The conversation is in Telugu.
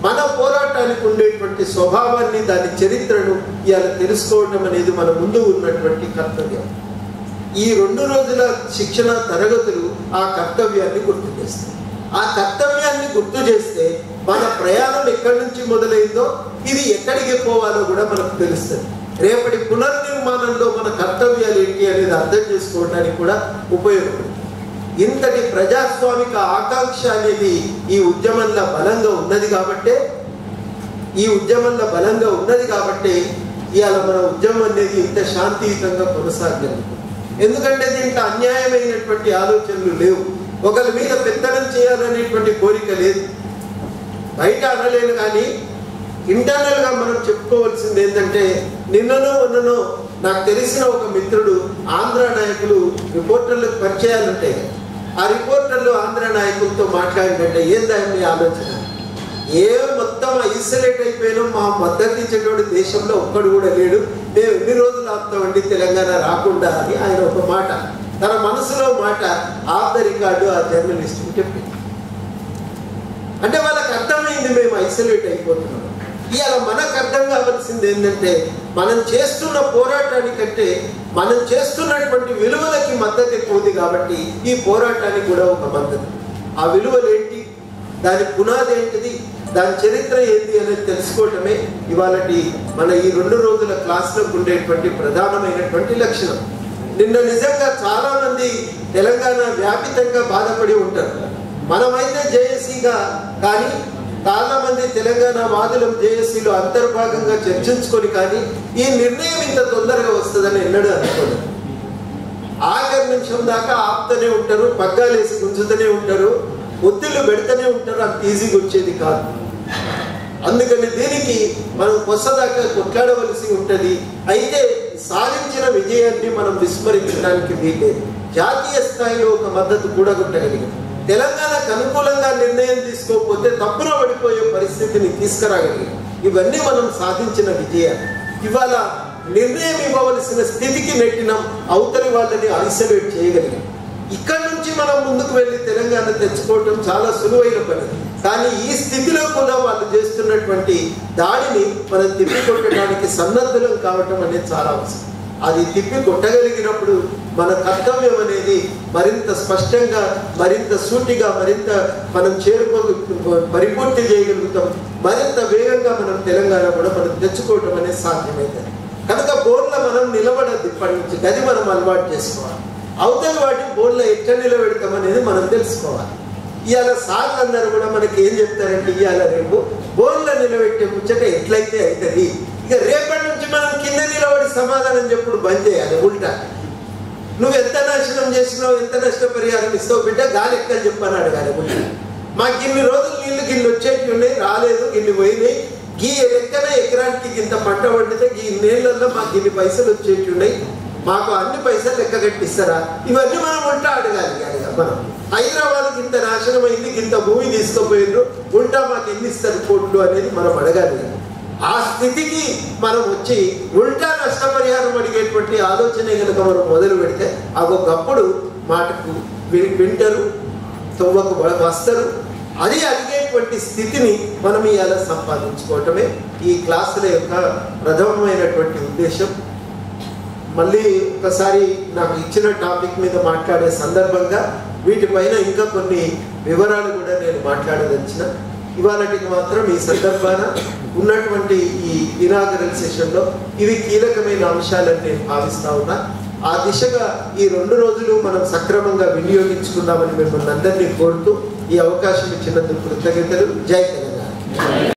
మన పోరాటానికి ఉండేటువంటి స్వభావాన్ని దాని చరిత్రను ఇవాళ తెలుసుకోవడం అనేది మన ముందు ఉన్నటువంటి కర్తవ్యం ఈ రెండు రోజుల శిక్షణ తరగతులు ఆ కర్తవ్యాన్ని గుర్తు చేస్తాయి ఆ కర్తవ్యాన్ని గుర్తు చేస్తే మన ప్రయాణం ఎక్కడి నుంచి మొదలైందో ఇది ఎక్కడికి పోవాలో కూడా మనకు తెలుస్తుంది రేపటి పునర్నిర్మాణంలో మన కర్తవ్యాలు ఏంటి అనేది అర్థం చేసుకోవడానికి కూడా ఉపయోగపడుతుంది ఇంతటి ప్రజాస్వామిక ఆకాంక్ష అనేది ఈ ఉద్యమంలో బలంగా ఉన్నది కాబట్టే ఈ ఉద్యమంలో బలంగా ఉన్నది కాబట్టి ఇవాళ మన ఉద్యమం అనేది ఇంత శాంతియుతంగా కొనసాగలుగుతుంది ఎందుకంటే దీంట్లో అన్యాయమైనటువంటి ఆలోచనలు లేవు ఒకరి మీద పెత్తనం చేయాలనేటువంటి కోరిక లేదు బయట అనలేను కానీ ఇంటర్నల్ గా మనం చెప్పుకోవాల్సింది ఏంటంటే నిన్ననో మొన్ననో నాకు తెలిసిన ఒక మిత్రుడు ఆంధ్ర నాయకులు రిపోర్టర్లకు పరిచయాలు ఉంటాయి కదా. ఆ రిపోర్టర్లు ఆంధ్ర నాయకులతో మాట్లాడినట్టే ఏందా మీ ఆలోచన ఏ మొత్తం ఐసోలేట్ అయిపోయినా మా మద్దతు ఇచ్చేటువంటి దేశంలో ఒక్కడు కూడా లేడు మేము ఎన్ని రోజులు ఆపుతామండి తెలంగాణ రాకుండా అని ఆయన ఒక మాట తన మనసులో మాట ఆఫ్ ద రికార్డు ఆ జర్నలిస్ట్కి చెప్పింది అంటే వాళ్ళకి అర్థమైంది మేము ఐసోలేట్ అయిపోతున్నాం ఇవాళ మనకు అర్థం కావాల్సింది ఏంటంటే మనం చేస్తున్న పోరాటానికంటే మనం చేస్తున్నటువంటి విలువలకి మద్దతు ఎక్కువ ఉంది కాబట్టి ఈ పోరాటానికి కూడా ఒక మద్దతు ఆ విలువలు ఏంటి దాని పునాది ఏంటిది దాని చరిత్ర ఏంటి అనేది తెలుసుకోవటమే ఇవాళటి మన ఈ రెండు రోజుల క్లాసులకు ఉండేటువంటి ప్రధానమైనటువంటి లక్షణం నిన్న నిజంగా చాలా మంది తెలంగాణ వ్యాపితంగా బాధపడి ఉంటారు మనమైతే జేఏసీగా కానీ చాలా మంది తెలంగాణ వాదులం జేఏసీలో అంతర్భాగంగా చర్చించుకొని కానీ ఈ నిర్ణయం ఇంత తొందరగా వస్తుందని ఎన్నడూ అనుకోలేదు ఆఖరి నిమిషం దాకా ఆపుతూనే ఉంటారు పగ్గాలేసి గుంజుతూనే ఉంటారు ఒత్తిళ్ళు పెడుతూనే ఉంటారు అంత ఈజీగా వచ్చేది కాదు అందుకని దీనికి మనం కొత్తదాకా కొట్లాడవలసి ఉంటుంది అయితే సాధించిన విజయాన్ని మనం విస్మరించడానికి వీలేదు జాతీయ స్థాయిలో ఒక మద్దతు కూడగొట్టగలిగాం తెలంగాణకు అనుకూలంగా నిర్ణయం తీసుకోకపోతే తప్పున పడిపోయే పరిస్థితిని తీసుకురాగలిగాం ఇవన్నీ మనం సాధించిన విజయాలు ఇవాళ నిర్ణయం ఇవ్వవలసిన స్థితికి నెట్టినాం అవతలి వాళ్ళని ఐసోలేట్ చేయగలిగాం ఇక్కడి నుంచి మనం ముందుకు వెళ్ళి తెలంగాణ తెచ్చుకోవటం చాలా సులువైన పని కానీ ఈ స్థితిలో కూడా వాళ్ళు చేస్తున్నటువంటి దాడిని మనం తిప్పికొట్టడానికి సన్నద్ధులం కావటం అనేది చాలా అవసరం అది తిప్పి కొట్టగలిగినప్పుడు మన కర్తవ్యం అనేది మరింత స్పష్టంగా మరింత సూటిగా మరింత మనం చేరుకో పరిపూర్తి చేయగలుగుతాం మరింత వేగంగా మనం తెలంగాణ కూడా మనం తెచ్చుకోవటం అనేది సాధ్యమవుతుంది కనుక బోర్ల మనం నిలబడద్దు ఇప్పటి నుంచి గది మనం అలవాటు చేసుకోవాలి అవతల వాటి బోర్ల ఎట్లా నిలబెడతాం అనేది మనం తెలుసుకోవాలి ఇవాళ సార్లు అందరూ కూడా మనకి ఏం చెప్తారంటే ఇవాళ రేపు బోర్ల నిలబెట్టే ముచ్చట ఎట్లయితే అవుతుంది ఇక రేపటి నుంచి మనం కింద నిలబడి సమాధానం చెప్పుడు బంద్ చేయాలి ఉల్టా నువ్వు ఎంత నాశనం చేసినావు ఎంత నష్టపరిహారం ఇస్తావు బిడ్డ గాలి ఎక్కడ చెప్పని అడగాలి ఉల్టా మాకు ఇన్ని రోజులు నీళ్లు గిన్ని వచ్చేటి ఉన్నాయి రాలేదు ఇన్ని పోయినాయి గీ లెక్కన ఎకరానికి ఇంత పంట పండితే ఈ నీళ్ళల్లో మాకు ఇన్ని పైసలు వచ్చేటి ఉన్నాయి మాకు అన్ని పైసలు లెక్క కట్టిస్తారా ఇవన్నీ మనం ఉంటా అడగాలి ఇక మనం హైదరాబాద్కి ఇంత నాశనం అయింది ఇంత భూమి తీసుకుపోయిండ్రు ఉంటా మాకు ఎన్ని ఇస్తారు కోట్లు అనేది మనం అడగాలి ఆ స్థితికి మనం వచ్చి ఉల్టా నష్టపరిహారం అడిగేటువంటి ఆలోచన కనుక మనం మొదలు పెడితే అదొకప్పుడు మాటకు వి- వింటారు తొవ్వకు వ- వస్తారు అది అడిగేటువంటి స్థితిని మనం ఇవాళ సంపాదించుకోవటమే ఈ క్లాసుల యొక్క ప్రథమమైనటువంటి ఉద్దేశం మళ్ళీ ఒకసారి నాకు ఇచ్చిన టాపిక్ మీద మాట్లాడే సందర్భంగా వీటిపైన ఇంకా కొన్ని వివరాలు కూడా నేను మాట్లాడదలిచిన ఇవాళటికి మాత్రం ఈ సందర్భాన ఉన్నటువంటి ఈ ఇనాగరల్ సెషన్లో ఇవి కీలకమైన అంశాలని నేను భావిస్తా ఉన్నా ఆ దిశగా ఈ రెండు రోజులు మనం సక్రమంగా వినియోగించుకుందామని మిమ్మల్ని అందరినీ కోరుతూ ఈ అవకాశం ఇచ్చినందుకు కృతజ్ఞతలు జై తెలంగాణ